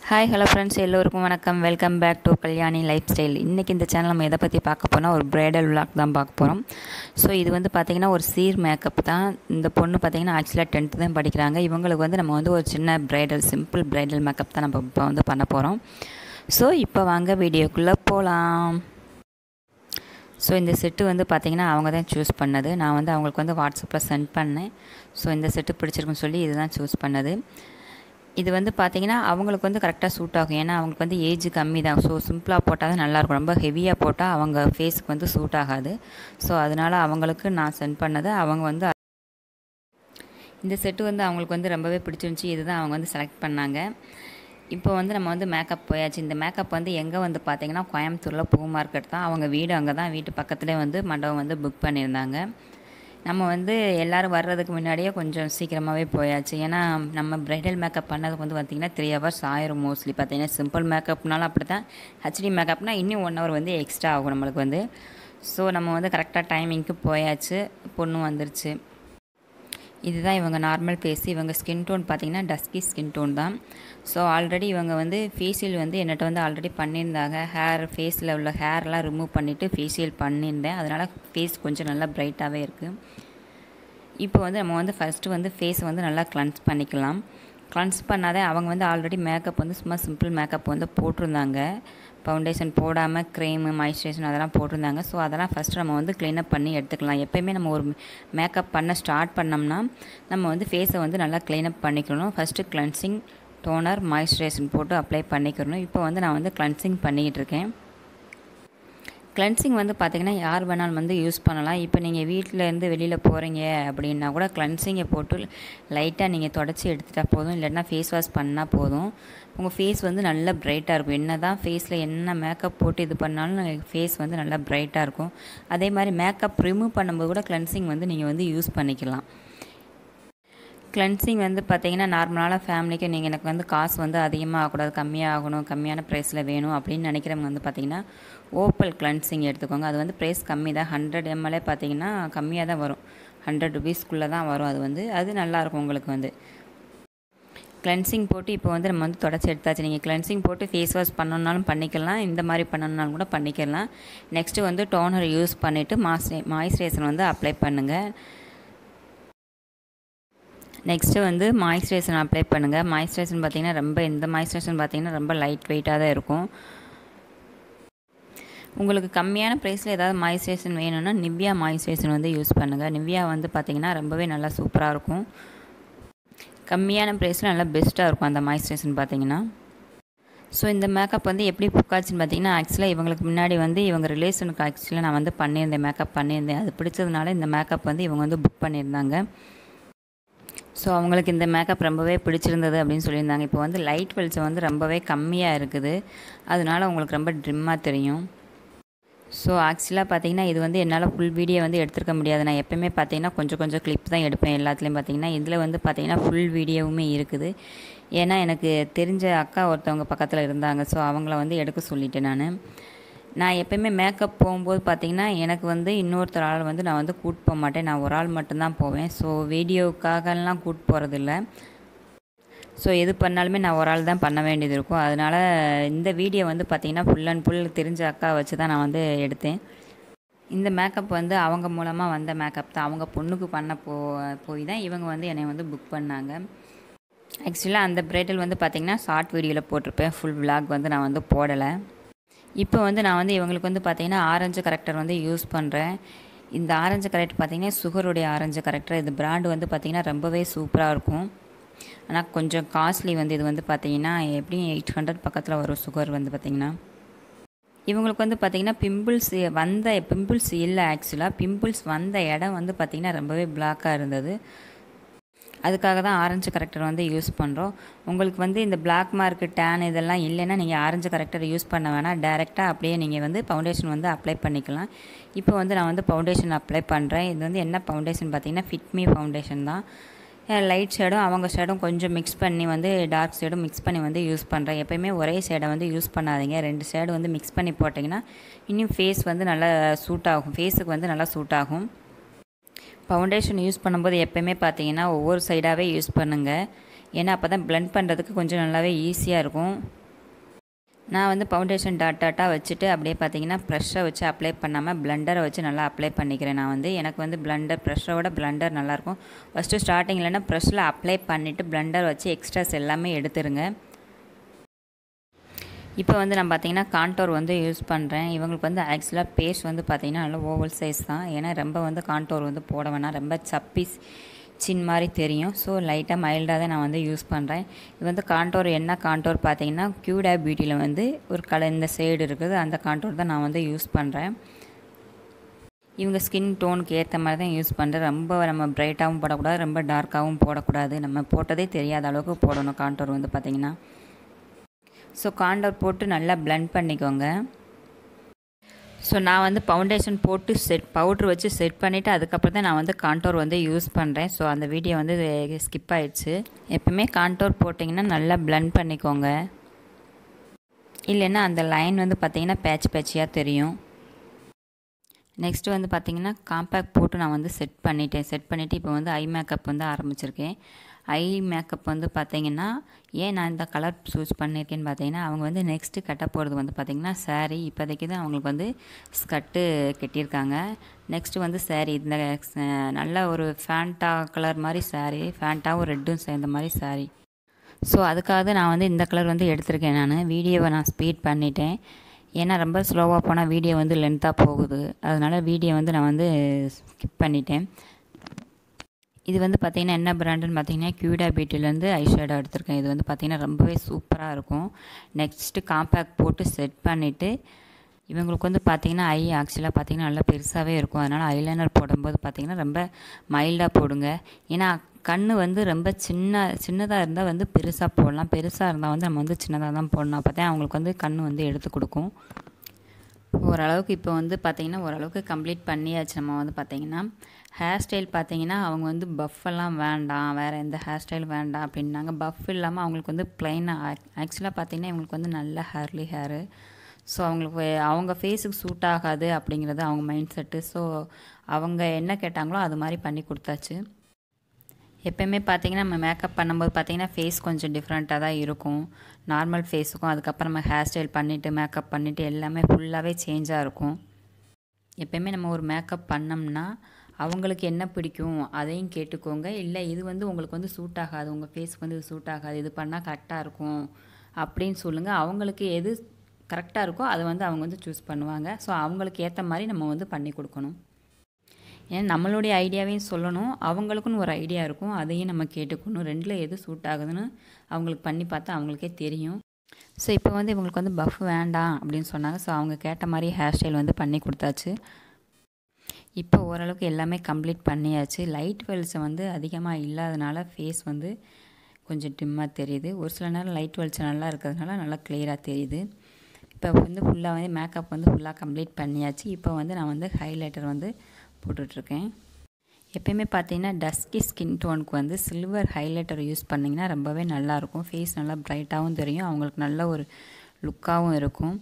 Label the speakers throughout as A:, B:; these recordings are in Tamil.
A: ஹாய் ஹலோ ஃப்ரெண்ட்ஸ் எல்லோருக்கும் வணக்கம் welcome back to Kalyani life style இன்றைக்கி இந்த சேனல் நம்ம எதை பற்றி பார்க்க போனால் ஒரு பிரைடல் விளாக் தான் பார்க்க போகிறோம் ஸோ இது வந்து பார்த்திங்கன்னா ஒரு சீர் மேக்கப் தான் இந்த பொண்ணு பார்த்திங்கன்னா ஆக்சுவலாக டென்த்து தான் படிக்கிறாங்க இவங்களுக்கு வந்து நம்ம வந்து ஒரு சின்ன பிரைடல் சிம்பிள் பிரைடல் மேக்கப் தான் நம்ம இப்போ வந்து பண்ண போகிறோம் ஸோ இப்போ வாங்க வீடியோக்குள்ளே போகலாம் ஸோ இந்த செட்டு வந்து பார்த்திங்கன்னா அவங்க தான் சூஸ் பண்ணது நான் வந்து அவங்களுக்கு வந்து வாட்ஸ்அப்பில் சென்ட் பண்ணேன் ஸோ இந்த செட்டு பிடிச்சிருக்குன்னு சொல்லி இதுதான் சூஸ் பண்ணது இது வந்து பார்த்திங்கன்னா அவங்களுக்கு வந்து கரெக்டாக சூட் ஆகும் ஏன்னா அவங்களுக்கு வந்து ஏஜ் கம்மி தான் ஸோ சிம்பிளாக போட்டால் தான் நல்லாயிருக்கும் ரொம்ப ஹெவியாக போட்டால் அவங்க ஃபேஸுக்கு வந்து சூட் ஆகாது ஸோ அதனால் அவங்களுக்கு நான் சென்ட் பண்ணது அவங்க வந்து இந்த செட்டு வந்து அவங்களுக்கு வந்து ரொம்பவே பிடிச்சிருந்துச்சி இதுதான் அவங்க வந்து செலக்ட் பண்ணாங்க இப்போ வந்து நம்ம வந்து மேக்கப் போயாச்சு இந்த மேக்கப் வந்து எங்கே வந்து பார்த்திங்கன்னா கோயம்புத்தூரில் பூ மார்க்கெட் தான் அவங்க வீடு அங்கே தான் வீட்டு பக்கத்துலேயே வந்து மண்டபம் வந்து புக் பண்ணியிருந்தாங்க நம்ம வந்து எல்லோரும் வர்றதுக்கு முன்னாடியே கொஞ்சம் சீக்கிரமாகவே போயாச்சு ஏன்னா நம்ம ப்ரைடல் மேக்கப் பண்ணதுக்கு வந்து பார்த்திங்கன்னா த்ரீ ஹவர்ஸ் ஆயிரும் மோஸ்ட்லி பார்த்திங்கன்னா சிம்பிள் மேக்கப்னாலும் அப்படி தான் ஹெச்டி மேக்கப்னால் இன்னும் ஒன் ஹவர் வந்து எக்ஸ்ட்ரா ஆகும் நம்மளுக்கு வந்து ஸோ நம்ம வந்து கரெக்டாக டைமிங்க்கு போயாச்சு பொண்ணு வந்துருச்சு இதுதான் இவங்க நார்மல் ஃபேஸ் இவங்க ஸ்கின் டோன் பார்த்திங்கன்னா டஸ்கி ஸ்கின் டோன் தான் ஸோ ஆல்ரெடி இவங்க வந்து ஃபேஷியல் வந்து என்னட்ட வந்து ஆல்ரெடி பண்ணியிருந்தாங்க ஹேர் ஃபேஸில் உள்ள ஹேர்லாம் ரிமூவ் பண்ணிவிட்டு ஃபேஷியல் பண்ணியிருந்தேன் அதனால் ஃபேஸ் கொஞ்சம் நல்லா ப்ரைட்டாகவே இருக்குது இப்போ வந்து நம்ம வந்து ஃபஸ்ட்டு வந்து ஃபேஸை வந்து நல்லா க்ளன்ஸ் பண்ணிக்கலாம் க்ளன்ஸ் பண்ணாதே அவங்க வந்து ஆல்ரெடி மேக்கப் வந்து சும்மா சிம்பிள் மேக்கப் வந்து போட்டிருந்தாங்க ஃபவுண்டேஷன் போடாமல் க்ரீமு மாய்ஸ்சரைசன் அதெல்லாம் போட்டிருந்தாங்க ஸோ அதெல்லாம் ஃபஸ்ட்டு நம்ம வந்து க்ளீனப் பண்ணி எடுத்துக்கலாம் எப்போயுமே நம்ம ஒரு மேக்கப் பண்ண ஸ்டார்ட் பண்ணோம்னா நம்ம வந்து ஃபேஸை வந்து நல்லா க்ளீனப் பண்ணிக்கணும் ஃபஸ்ட்டு கிளென்சிங் டோனர் மாய்ஸ்சரைசன் போட்டு அப்ளை பண்ணிக்கணும் இப்போ வந்து நான் வந்து கிளென்சிங் பண்ணிக்கிட்டு இருக்கேன் கிளென்சிங் வந்து பார்த்திங்கன்னா யார் வேணாலும் வந்து யூஸ் பண்ணலாம் இப்போ நீங்கள் வீட்டிலேருந்து வெளியில் போகிறீங்க அப்படின்னா கூட கிளென்சிங்கை போட்டு லைட்டாக நீங்கள் தொடச்சி எடுத்துட்டால் போதும் இல்லைன்னா ஃபேஸ் வாஷ் பண்ணால் போதும் உங்கள் ஃபேஸ் வந்து நல்லா ப்ரைட்டாக இருக்கும் என்ன தான் ஃபேஸில் என்ன மேக்கப் போட்டு இது பண்ணாலும் ஃபேஸ் வந்து நல்லா ப்ரைட்டாக இருக்கும் அதே மாதிரி மேக்கப் ரிமூவ் பண்ணும்போது கூட கிளென்சிங் வந்து நீங்கள் வந்து யூஸ் பண்ணிக்கலாம் கிளென்சிங் வந்து பார்த்தீங்கன்னா நார்மலான ஃபேமிலிக்கு நீங்கள் எனக்கு வந்து காசு வந்து அதிகமாக ஆகக்கூடாது கம்மியாக ஆகணும் கம்மியான ப்ரைஸில் வேணும் அப்படின்னு நினைக்கிறவங்க வந்து பார்த்தீங்கன்னா ஓப்பல் கிளென்சிங் எடுத்துக்கோங்க அது வந்து ப்ரைஸ் கம்மி தான் ஹண்ட்ரட் எம்எல்ஏ பார்த்தீங்கன்னா கம்மியாக தான் வரும் ஹண்ட்ரட் ருபீஸ்க்குள்ளே தான் வரும் அது வந்து அது நல்லாயிருக்கும் உங்களுக்கு வந்து கிளென்சிங் போட்டு இப்போ வந்து நம்ம வந்து தொடச்சி எடுத்தாச்சு நீங்கள் கிளென்சிங் போட்டு ஃபேஸ் வாஷ் பண்ணணுன்னாலும் பண்ணிக்கலாம் இந்த மாதிரி பண்ணணுன்னாலும் கூட பண்ணிக்கலாம் நெக்ஸ்ட்டு வந்து டோனர் யூஸ் பண்ணிவிட்டு மாய்ஸ்சரை மாய்ஸ்சரைசர் வந்து அப்ளை பண்ணுங்கள் நெக்ஸ்ட்டு வந்து மாய்ஸ்சரைசர் அப்ளை பண்ணுங்கள் மாய்ஸ்சரைசர் பார்த்திங்கன்னா ரொம்ப இந்த மாய்ஸ்சரைசர் பார்த்திங்கன்னா ரொம்ப லைட் வெயிட்டாக தான் இருக்கும் உங்களுக்கு கம்மியான ப்ரைஸில் ஏதாவது மாய்ஸ்சரைசர் வேணும்னா நிவ்யா மாய்ஸ்சரைசர் வந்து யூஸ் பண்ணுங்கள் நிவ்யா வந்து பார்த்திங்கன்னா ரொம்பவே நல்லா சூப்பராக இருக்கும் கம்மியான ப்ரைஸில் நல்லா பெஸ்ட்டாக இருக்கும் அந்த மாய்ஸ்சரைசர் பார்த்திங்கன்னா ஸோ இந்த மேக்கப் வந்து எப்படி புக்காச்சுன்னு பார்த்தீங்கன்னா ஆக்சுவலாக இவங்களுக்கு முன்னாடி வந்து இவங்க ரிலேஷனுக்கு ஆக்சுவலாக நான் வந்து பண்ணியிருந்தேன் மேக்கப் பண்ணியிருந்தேன் அது பிடிச்சதுனால இந்த மேக்கப் வந்து இவங்க வந்து புக் பண்ணியிருந்தாங்க ஸோ அவங்களுக்கு இந்த மேக்கப் ரொம்பவே பிடிச்சிருந்தது அப்படின்னு சொல்லியிருந்தாங்க இப்போ வந்து லைட் வெளிச்சம் வந்து ரொம்பவே கம்மியாக இருக்குது அதனால உங்களுக்கு ரொம்ப ட்ரிம்மாக தெரியும் ஸோ ஆக்சுவலாக பார்த்தீங்கன்னா இது வந்து என்னால் ஃபுல் வீடியோ வந்து எடுத்துருக்க முடியாது நான் எப்போயுமே பார்த்தீங்கன்னா கொஞ்சம் கொஞ்சம் கிளிப் தான் எடுப்பேன் எல்லாத்துலேயும் பார்த்தீங்கன்னா இதில் வந்து பார்த்தீங்கன்னா ஃபுல் வீடியோவுமே இருக்குது ஏன்னா எனக்கு தெரிஞ்ச அக்கா ஒருத்தவங்க பக்கத்தில் இருந்தாங்க ஸோ அவங்கள வந்து எடுக்க சொல்லிட்டேன் நான் நான் எப்போயுமே மேக்கப் போகும்போது பார்த்திங்கன்னா எனக்கு வந்து இன்னொருத்தர் ஆள் வந்து நான் வந்து கூட்டு போக மாட்டேன் நான் ஒரு ஆள் மட்டும்தான் போவேன் ஸோ வீடியோக்காகலாம் கூட்டு போகிறதில்ல ஸோ எது பண்ணாலுமே நான் ஒரு ஆள் தான் பண்ண வேண்டியது இருக்கும் அதனால் இந்த வீடியோ வந்து பார்த்திங்கன்னா ஃபுல் அண்ட் ஃபுல் தெரிஞ்ச அக்கா வச்சு தான் நான் வந்து எடுத்தேன் இந்த மேக்கப் வந்து அவங்க மூலமாக வந்த மேக்கப் தான் அவங்க பொண்ணுக்கு பண்ண போ போய் தான் இவங்க வந்து என்னை வந்து புக் பண்ணாங்க ஆக்சுவலாக அந்த பிரைடல் வந்து பார்த்திங்கன்னா ஷார்ட் வீடியோவில் போட்டிருப்பேன் ஃபுல் விலாக் வந்து நான் வந்து போடலை இப்போ வந்து நான் வந்து இவங்களுக்கு வந்து பார்த்திங்கன்னா ஆரஞ்சு கரெக்டர் வந்து யூஸ் பண்ணுறேன் இந்த ஆரஞ்சு கரெக்ட் பார்த்திங்கன்னா சுகருடைய ஆரஞ்சு கரெக்டர் இது பிராண்டு வந்து பார்த்திங்கன்னா ரொம்பவே சூப்பராக இருக்கும் ஆனால் கொஞ்சம் காஸ்ட்லி வந்து இது வந்து பார்த்திங்கன்னா எப்படியும் எயிட் ஹண்ட்ரட் பக்கத்தில் வரும் சுகர் வந்து பார்த்திங்கன்னா இவங்களுக்கு வந்து பார்த்திங்கன்னா பிம்பிள்ஸ் வந்த பிம்பிள்ஸ் இல்லை ஆக்சுவலாக பிம்பிள்ஸ் வந்த இடம் வந்து பார்த்திங்கன்னா ரொம்பவே பிளாக்காக இருந்தது அதுக்காக தான் ஆரஞ்சு கரெக்டர் வந்து யூஸ் பண்ணுறோம் உங்களுக்கு வந்து இந்த பிளாக் மார்க்கு டேன் இதெல்லாம் இல்லைன்னா நீங்கள் ஆரஞ்சு கரெக்டர் யூஸ் பண்ண வேணாம் டேரெக்டாக அப்படியே நீங்கள் வந்து ஃபவுண்டேஷன் வந்து அப்ளை பண்ணிக்கலாம் இப்போ வந்து நான் வந்து ஃபவுண்டேஷன் அப்ளை பண்ணுறேன் இது வந்து என்ன ஃபவுண்டேஷன் பார்த்தீங்கன்னா ஃபிட்மி ஃபவுண்டேஷன் தான் லைட் ஷேடும் அவங்க ஷேடும் கொஞ்சம் மிக்ஸ் பண்ணி வந்து டார்க் ஷேடும் மிக்ஸ் பண்ணி வந்து யூஸ் பண்ணுறேன் எப்போயுமே ஒரே ஷேடை வந்து யூஸ் பண்ணாதீங்க ரெண்டு ஷேடு வந்து மிக்ஸ் பண்ணி போட்டிங்கன்னா இன்னும் ஃபேஸ் வந்து நல்லா சூட் ஆகும் ஃபேஸுக்கு வந்து நல்லா சூட் ஆகும் ஃபவுண்டேஷன் யூஸ் பண்ணும்போது எப்போயுமே பார்த்தீங்கன்னா ஒவ்வொரு சைடாகவே யூஸ் பண்ணுங்கள் ஏன்னா அப்போ தான் ப்ளெண்ட் பண்ணுறதுக்கு கொஞ்சம் நல்லாவே ஈஸியாக இருக்கும் நான் வந்து ஃபவுண்டேஷன் டாட் டாட்டாக வச்சுட்டு அப்படியே பார்த்தீங்கன்னா ப்ரெஷ்ஷை வச்சு அப்ளை பண்ணாமல் பிளண்டரை வச்சு நல்லா அப்ளை பண்ணிக்கிறேன் நான் வந்து எனக்கு வந்து பிளண்டர் ப்ரெஷ்ஷோட பிளண்டர் நல்லாயிருக்கும் ஃபஸ்ட்டு ஸ்டார்டிங்கில்னா ப்ரெஷ்ஷில் அப்ளை பண்ணிவிட்டு பிளண்டர் வச்சு எக்ஸ்ட்ராஸ் எல்லாமே எடுத்துருங்க இப்போ வந்து நான் பார்த்தீங்கன்னா கான்டோர் வந்து யூஸ் பண்ணுறேன் இவங்களுக்கு வந்து ஆக்சுவலாக பேஸ் வந்து பார்த்தீங்கன்னா நல்லா ஓவல் சைஸ் தான் ஏன்னா ரொம்ப வந்து கான்டோர் வந்து போட வேணாம் ரொம்ப சப்பி சின் மாதிரி தெரியும் ஸோ லைட்டாக மைல்டாக தான் நான் வந்து யூஸ் பண்ணுறேன் இது வந்து கான்டோர் என்ன கான்டோர் பார்த்தீங்கன்னா க்யூடா பியூட்டியில் வந்து ஒரு கலர் இந்த சைடு இருக்குது அந்த கான்டோர் தான் நான் வந்து யூஸ் பண்ணுறேன் இவங்க ஸ்கின் டோனுக்கு ஏற்ற மாதிரி தான் யூஸ் பண்ணுறேன் ரொம்ப நம்ம பிரைட்டாகவும் போடக்கூடாது ரொம்ப டார்க்காகவும் போடக்கூடாது நம்ம போட்டதே தெரியாத அளவுக்கு போடணும் கான்டோர் வந்து பார்த்திங்கன்னா ஸோ காண்டோர் போட்டு நல்லா பிளெண்ட் பண்ணிக்கோங்க ஸோ நான் வந்து ஃபவுண்டேஷன் போட்டு செட் பவுட்ரு வச்சு செட் பண்ணிவிட்டு அதுக்கப்புறம் தான் நான் வந்து கான்டோர் வந்து யூஸ் பண்ணுறேன் ஸோ அந்த வீடியோ வந்து ஸ்கிப் ஆயிடுச்சு எப்பவுமே கான்டோர் போட்டிங்கன்னா நல்லா பிளெண்ட் பண்ணிக்கோங்க இல்லைன்னா அந்த லைன் வந்து பார்த்திங்கன்னா பேட்ச் பேட்சியாக தெரியும் நெக்ஸ்ட்டு வந்து பார்த்திங்கன்னா காம்பேக்ட் போட்டு நான் வந்து செட் பண்ணிட்டேன் செட் பண்ணிவிட்டு இப்போ வந்து ஐ மேக்கப் வந்து ஆரம்பிச்சிருக்கேன் ஐ மேக்கப் வந்து பார்த்திங்கன்னா ஏன் நான் இந்த கலர் சூஸ் பண்ணியிருக்கேன்னு பார்த்தீங்கன்னா அவங்க வந்து நெக்ஸ்ட்டு கட்ட போகிறது வந்து பார்த்திங்கன்னா சாரீ இப்போதைக்கு தான் அவங்களுக்கு வந்து ஸ்கட்டு கட்டியிருக்காங்க நெக்ஸ்ட்டு வந்து சாரீ இந்த நல்ல ஒரு ஃபேண்டா கலர் மாதிரி சாரீ ஃபேண்டாவும் ரெட்டும் சேர்ந்த மாதிரி சாரீ ஸோ அதுக்காக நான் வந்து இந்த கலர் வந்து எடுத்திருக்கேன் நான் வீடியோவை நான் ஸ்பீட் பண்ணிட்டேன் ஏன்னா ரொம்ப ஸ்லோவாக போனால் வீடியோ வந்து லென்த்தாக போகுது அதனால் வீடியோ வந்து நான் வந்து ஸ்கிப் பண்ணிட்டேன் இது வந்து பார்த்திங்கன்னா என்ன பிராண்டுன்னு பார்த்தீங்கன்னா க்யூடா பியூட்டிலேருந்து ஐஷேடோ எடுத்திருக்கேன் இது வந்து பார்த்திங்கன்னா ரொம்பவே சூப்பராக இருக்கும் நெக்ஸ்ட்டு காம்பேக்ட் போட்டு செட் பண்ணிவிட்டு இவங்களுக்கு வந்து பார்த்திங்கன்னா ஐ ஆக்சுவலாக பார்த்திங்கன்னா நல்லா பெருசாகவே இருக்கும் அதனால் ஐலைனர் போடும்போது பார்த்திங்கன்னா ரொம்ப மைல்டாக போடுங்க ஏன்னா கண் வந்து ரொம்ப சின்ன சின்னதாக இருந்தால் வந்து பெருசாக போடலாம் பெருசாக இருந்தால் வந்து நம்ம வந்து சின்னதாக தான் போடணும் அப்போ தான் அவங்களுக்கு வந்து கண் வந்து எடுத்து கொடுக்கும் ஓரளவுக்கு இப்போ வந்து பார்த்திங்கன்னா ஓரளவுக்கு கம்ப்ளீட் பண்ணியாச்சு நம்ம வந்து பார்த்திங்கன்னா ஹேர் ஸ்டைல் பார்த்தீங்கன்னா அவங்க வந்து பஃப்பெல்லாம் வேண்டாம் வேறு எந்த ஹேர் ஸ்டைல் வேண்டாம் அப்படின்னாங்க பஃப் இல்லாமல் அவங்களுக்கு வந்து ப்ளைனாக ஆக்சுவலாக பார்த்தீங்கன்னா இவங்களுக்கு வந்து நல்ல ஹேர்லி ஹேரு ஸோ அவங்களுக்கு அவங்க ஃபேஸுக்கு சூட் ஆகாது அப்படிங்கிறது அவங்க மைண்ட் செட்டு ஸோ அவங்க என்ன கேட்டாங்களோ அது மாதிரி பண்ணி கொடுத்தாச்சு எப்போயுமே பார்த்தீங்கன்னா நம்ம மேக்கப் பண்ணும்போது பார்த்தீங்கன்னா ஃபேஸ் கொஞ்சம் டிஃப்ரெண்ட்டாக தான் இருக்கும் நார்மல் ஃபேஸுக்கும் அதுக்கப்புறம் நம்ம ஹேர் ஸ்டைல் பண்ணிவிட்டு மேக்கப் பண்ணிவிட்டு எல்லாமே ஃபுல்லாகவே சேஞ்சாக இருக்கும் எப்போயுமே நம்ம ஒரு மேக்கப் பண்ணோம்னா அவங்களுக்கு என்ன பிடிக்கும் அதையும் கேட்டுக்கோங்க இல்லை இது வந்து உங்களுக்கு வந்து சூட் ஆகாது உங்கள் ஃபேஸ்க்கு வந்து இது சூட் ஆகாது இது பண்ணால் கரெக்டாக இருக்கும் அப்படின்னு சொல்லுங்கள் அவங்களுக்கு எது கரெக்டாக இருக்கோ அதை வந்து அவங்க வந்து சூஸ் பண்ணுவாங்க ஸோ அவங்களுக்கு ஏற்ற மாதிரி நம்ம வந்து பண்ணி கொடுக்கணும் ஏன்னா நம்மளுடைய ஐடியாவையும் சொல்லணும் அவங்களுக்குன்னு ஒரு ஐடியா இருக்கும் அதையும் நம்ம கேட்டுக்கணும் ரெண்டில் எது சூட் ஆகுதுன்னு அவங்களுக்கு பண்ணி பார்த்தா அவங்களுக்கே தெரியும் ஸோ இப்போ வந்து இவங்களுக்கு வந்து பஃப் வேண்டாம் அப்படின்னு சொன்னாங்க ஸோ அவங்க கேட்ட மாதிரி ஹேர் ஸ்டைல் வந்து பண்ணி கொடுத்தாச்சு இப்போ ஓரளவுக்கு எல்லாமே கம்ப்ளீட் பண்ணியாச்சு லைட் வெளிச்சம் வந்து அதிகமாக இல்லாதனால ஃபேஸ் வந்து கொஞ்சம் டிம்மாக தெரியுது ஒரு சில நேரம் லைட் வெளிச்சம் நல்லா இருக்கிறதுனால நல்லா கிளியராக தெரியுது இப்போ வந்து ஃபுல்லாக வந்து மேக்கப் வந்து ஃபுல்லாக கம்ப்ளீட் பண்ணியாச்சு இப்போ வந்து நான் வந்து ஹைலைட்டர் வந்து போட்டுட்ருக்கேன் எப்பயுமே பார்த்தீங்கன்னா டஸ்கி ஸ்கின் டோனுக்கு வந்து சில்வர் ஹைலைட்டர் யூஸ் பண்ணிங்கன்னா ரொம்பவே நல்லாயிருக்கும் ஃபேஸ் நல்லா ப்ரைட்டாகவும் தெரியும் அவங்களுக்கு நல்ல ஒரு லுக்காகவும் இருக்கும்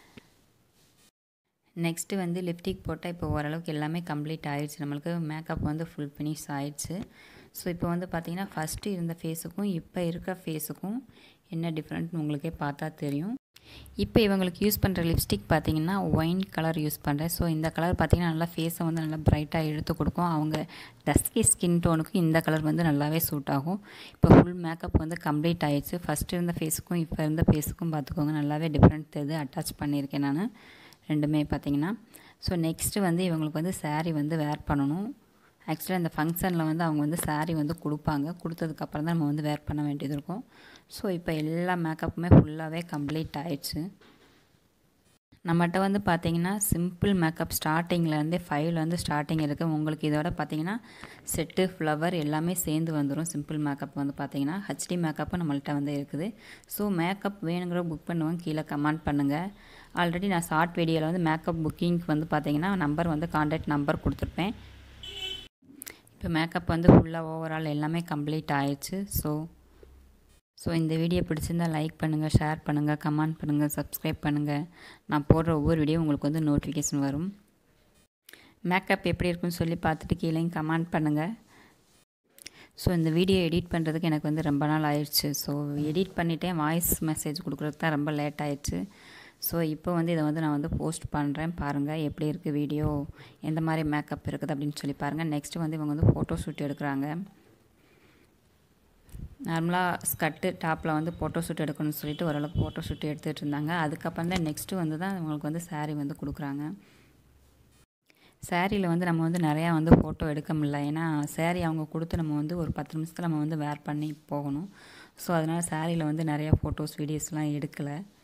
A: நெக்ஸ்ட்டு வந்து லிப்டிக் போட்டால் இப்போ ஓரளவுக்கு எல்லாமே கம்ப்ளீட் ஆயிடுச்சு நம்மளுக்கு மேக்கப் வந்து ஃபுல் ஃபினிஷ் ஆயிடுச்சு ஸோ இப்போ வந்து பார்த்திங்கன்னா ஃபஸ்ட்டு இருந்த ஃபேஸுக்கும் இப்போ இருக்க ஃபேஸுக்கும் என்ன டிஃப்ரெண்ட் உங்களுக்கே பார்த்தா தெரியும் இப்போ இவங்களுக்கு யூஸ் பண்ணுற லிப்ஸ்டிக் பார்த்தீங்கன்னா ஒயின் கலர் யூஸ் பண்ணுறேன் ஸோ இந்த கலர் பார்த்தீங்கன்னா நல்லா ஃபேஸை வந்து நல்லா ப்ரைட்டாக எடுத்து கொடுக்கும் அவங்க டஸ்கி ஸ்கின் டோனுக்கு இந்த கலர் வந்து நல்லாவே சூட் ஆகும் இப்போ ஃபுல் மேக்கப் வந்து கம்ப்ளீட் ஆயிடுச்சு ஃபஸ்ட்டு இருந்த ஃபேஸுக்கும் இப்போ இருந்த ஃபேஸுக்கும் பார்த்துக்கோங்க நல்லாவே டிஃப்ரெண்ட் தெரியுது அட்டாச் பண்ணியிருக்கேன் நான் ரெண்டுமே பார்த்தீங்கன்னா ஸோ நெக்ஸ்ட்டு வந்து இவங்களுக்கு வந்து சாரீ வந்து வேர் பண்ணணும் ஆக்சுவலாக இந்த ஃபங்க்ஷனில் வந்து அவங்க வந்து சாரீ வந்து கொடுப்பாங்க கொடுத்ததுக்கப்புறம் தான் நம்ம வந்து வேர் பண்ண வேண்டியது இருக்கும் ஸோ இப்போ எல்லா மேக்கப்புமே ஃபுல்லாகவே கம்ப்ளீட் ஆயிடுச்சு நம்மகிட்ட வந்து பார்த்தீங்கன்னா சிம்பிள் மேக்கப் ஸ்டார்டிங்லேருந்தே ஃபைவ்ல வந்து ஸ்டார்டிங் இருக்குது உங்களுக்கு இதோட பார்த்தீங்கன்னா செட்டு ஃப்ளவர் எல்லாமே சேர்ந்து வந்துடும் சிம்பிள் மேக்கப் வந்து பார்த்தீங்கன்னா ஹெச்டி மேக்கப்பும் நம்மள்ட்ட வந்து இருக்குது ஸோ மேக்கப் வேணுங்கிற புக் பண்ணுவோம் கீழே கமெண்ட் பண்ணுங்கள் ஆல்ரெடி நான் ஷார்ட் வீடியோவில் வந்து மேக்கப் புக்கிங்க்கு வந்து பார்த்தீங்கன்னா நம்பர் வந்து கான்டாக்ட் நம்பர் கொடுத்துருப்பேன் இப்போ மேக்கப் வந்து ஃபுல்லாக ஓவரால் எல்லாமே கம்ப்ளீட் ஆயிடுச்சு ஸோ ஸோ இந்த வீடியோ பிடிச்சிருந்தா லைக் பண்ணுங்கள் ஷேர் பண்ணுங்கள் கமெண்ட் பண்ணுங்கள் சப்ஸ்கிரைப் பண்ணுங்கள் நான் போடுற ஒவ்வொரு வீடியோ உங்களுக்கு வந்து நோட்டிஃபிகேஷன் வரும் மேக்கப் எப்படி இருக்குன்னு சொல்லி பார்த்துட்டு கீழே கமெண்ட் பண்ணுங்கள் ஸோ இந்த வீடியோ எடிட் பண்ணுறதுக்கு எனக்கு வந்து ரொம்ப நாள் ஆயிடுச்சு ஸோ எடிட் பண்ணிட்டேன் வாய்ஸ் மெசேஜ் கொடுக்குறதுக்கு தான் ரொம்ப லேட் ஆயிடுச்சு ஸோ இப்போ வந்து இதை வந்து நான் வந்து போஸ்ட் பண்ணுறேன் பாருங்கள் எப்படி இருக்குது வீடியோ எந்த மாதிரி மேக்கப் இருக்குது அப்படின்னு சொல்லி பாருங்கள் நெக்ஸ்ட்டு வந்து இவங்க வந்து ஃபோட்டோ ஷூட் எடுக்கிறாங்க நார்மலாக ஸ்கட்டு டாப்பில் வந்து ஃபோட்டோ ஷூட் எடுக்கணும்னு சொல்லிட்டு ஓரளவுக்கு ஃபோட்டோ ஷூட் எடுத்துகிட்டு இருந்தாங்க அதுக்கப்புறம் தான் நெக்ஸ்ட்டு வந்து தான் இவங்களுக்கு வந்து சாரீ வந்து கொடுக்குறாங்க சேரீயில் வந்து நம்ம வந்து நிறையா வந்து ஃபோட்டோ எடுக்க முடியல ஏன்னா சேரீ அவங்க கொடுத்து நம்ம வந்து ஒரு பத்து நிமிஷத்தில் நம்ம வந்து வேர் பண்ணி போகணும் ஸோ அதனால் சேரீயில் வந்து நிறையா ஃபோட்டோஸ் வீடியோஸ்லாம் எடுக்கலை